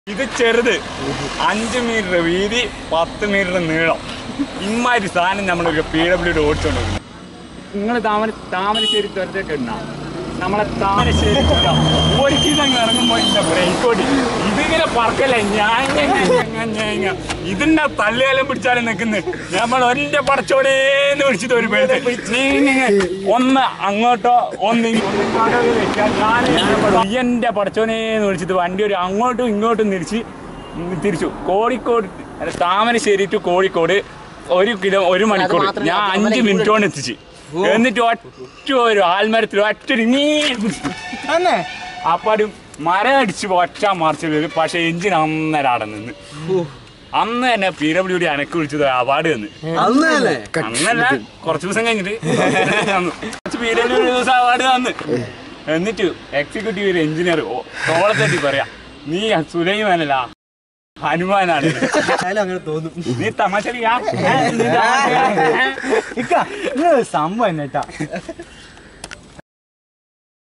ഇത് ചെറുത് അഞ്ച് മീറ്റർ വീതി പത്ത് മീറ്റർ നീളം ഇമ്മാതിരി സാധനം നമ്മളൊരു പി ഡബ്ല്യൂടെ ഓടിച്ചോണ്ട് നിങ്ങൾ താമര താമരശ്ശേരി തുരത്തൊക്കെ ഉണ്ടാവും നമ്മളെ താമരശ്ശേരി ചുരം ഒരിക്കലും ഇറങ്ങുമ്പോൾ ഇതിന്റെ ബ്രേക്ക് ഓടി ഇതിങ്ങനെ പറക്കല്ലേ ഞാൻ ഇതിന്റെ തള്ളിയാലും പിടിച്ചാലും നിൽക്കുന്നത് നമ്മൾ ഒരിന്റെ പടച്ചോടേന്ന് പിടിച്ചിട്ട് ഒരു പേര് ഒന്ന് അങ്ങോട്ടോ ഒന്ന് ഇങ്ങോട്ടോ വെച്ചാൽ ഞാൻ എന്റെ പടച്ചോനേന്ന് വിളിച്ചിട്ട് വണ്ടി ഒരു അങ്ങോട്ടും ഇങ്ങോട്ടും തിരിച്ച് തിരിച്ചു കോഴിക്കോട് അല്ല, താമരശ്ശേരി ടു കോഴിക്കോട് ഒരു കിലോ ഒരു മണിക്കൂർ മാത്രമേ ഞാൻ അത് അഞ്ച് നമ്മളെ മിനിറ്റ് കൊണ്ട് എത്തിച്ച് എന്നിട്ട് ഒറ്റ ഒരു ആൽമരത്തിൽ ഒറ്റ ഒരു നീ തന്നെ അപ്പാടും മരം അടിച്ച് ഒറ്റ മറിച്ചിൽ വരും പക്ഷെ എഞ്ചിൻ അന്നേരം അവിടെ നിന്ന് അന്ന് തന്നെ പി ഡബ്ല്യു ഡി അനക്ക് വിളിച്ചത് അവാർഡ് തന്ന് അന്നല്ലേ അന്നല്ല കുറച്ച് ദിവസം കഴിഞ്ഞിട്ട് അന്ന് കുറച്ച് പി ഡബ്ല്യു ഡി ദിവസം അവാർഡ് തന്ന് എന്നിട്ട് എക്സിക്യൂട്ടീവ് എഞ്ചിനീയർ തോളത്തട്ടി പറയാ നീ സുലൈമാനല്ല ഹനുമാനാണ് ആയാലും അങ്ങനെ തോന്നും നീ തമാശ സംഭവം കേട്ടാ